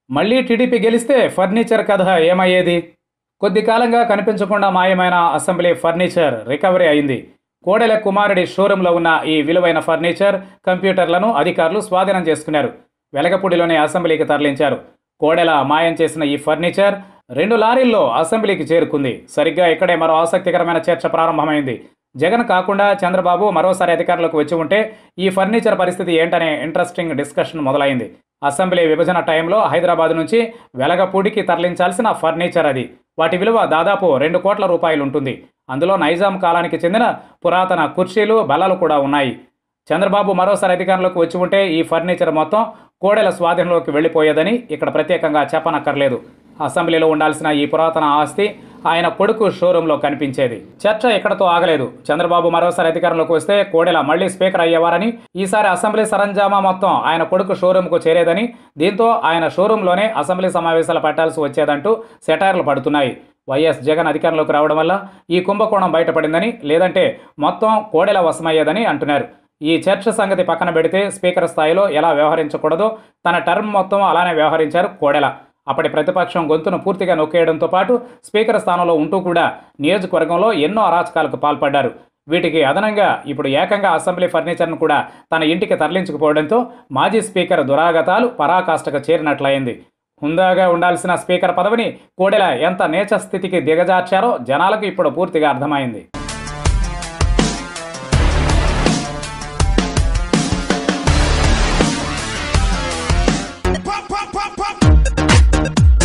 మళ్ళీ టీడీపీ గెలిస్తే ఫర్నిచర్ కథ ఏమయ్యేది కొద్ది కాలంగా కనిపించకుండా మాయమైన అసెంబ్లీ ఫర్నిచర్ రికవరీ అయింది కోడెల కుమారుడి షోరూంలో ఉన్న ఈ విలువైన ఫర్నిచర్ కంప్యూటర్లను అధికారులు స్వాధీనం చేసుకున్నారు వెలగపూడిలోని అసెంబ్లీకి తరలించారు కోడెల మాయం చేసిన ఈ ఫర్నిచర్ రెండు లారీల్లో అసెంబ్లీకి చేరుకుంది సరిగ్గా ఇక్కడే మరో ఆసక్తికరమైన చర్చ ప్రారంభమైంది జగన్ కాకుండా చంద్రబాబు మరోసారి అధికారులకు వచ్చి ఉంటే ఈ ఫర్నిచర్ పరిస్థితి ఏంటనే ఇంట్రెస్టింగ్ డిస్కషన్ మొదలైంది అసెంబ్లీ విభజన టైంలో హైదరాబాద్ నుంచి వెలగపూడికి తరలించాల్సిన ఫర్నిచర్ అది వాటి విలువ దాదాపు రెండు కోట్ల రూపాయలు ఉంటుంది అందులో నైజాం కాలానికి చెందిన పురాతన కుర్చీలు బల్లలు కూడా ఉన్నాయి చంద్రబాబు మరోసారి అధికారంలోకి వచ్చి ఉంటే ఈ ఫర్నిచర్ మొత్తం కోడెల స్వాధీనంలోకి వెళ్ళిపోయేదని ఇక్కడ ప్రత్యేకంగా చెప్పనక్కర్లేదు అసెంబ్లీలో ఉండాల్సిన ఈ పురాతన ఆస్తి ఆయన కొడుకు షోరూంలో కనిపించేది చర్చ ఇక్కడతో ఆగలేదు చంద్రబాబు మరోసారి అధికారంలోకి వస్తే కోడెల మళ్లీ స్పీకర్ అయ్యేవారని ఈసారి అసెంబ్లీ సరంజామా మొత్తం ఆయన కొడుకు షోరూంకు చేరేదని దీంతో ఆయన షోరూంలోనే అసెంబ్లీ సమావేశాలు పెట్టాల్సి వచ్చేదంటూ సెటైర్లు పడుతున్నాయి వైఎస్ జగన్ అధికారంలోకి రావడం వల్ల ఈ కుంభకోణం బయటపడిందని లేదంటే మొత్తం కోడెల వశమయ్యేదని అంటున్నారు ఈ చర్చ సంగతి పక్కన పెడితే స్పీకర్ స్థాయిలో ఎలా వ్యవహరించకూడదో తన టర్మ్ మొత్తం అలానే వ్యవహరించారు కోడెల అప్పటి ప్రతిపక్షం గొంతును పూర్తిగా నొక్కేయడంతో పాటు స్పీకర్ స్థానంలో ఉంటూ కూడా నియోజకవర్గంలో ఎన్నో అరాచకాలకు పాల్పడ్డారు వీటికి అదనంగా ఇప్పుడు ఏకంగా అసెంబ్లీ ఫర్నిచర్ను కూడా తన ఇంటికి తరలించుకుపోవడంతో మాజీ స్పీకర్ దురాగతాలు పరాకాష్ఠకు చేరినట్లయింది హుందాగా ఉండాల్సిన స్పీకర్ పదవిని కోడెల ఎంత నీచ స్థితికి దిగజార్చారో జనాలకు ఇప్పుడు పూర్తిగా అర్థమైంది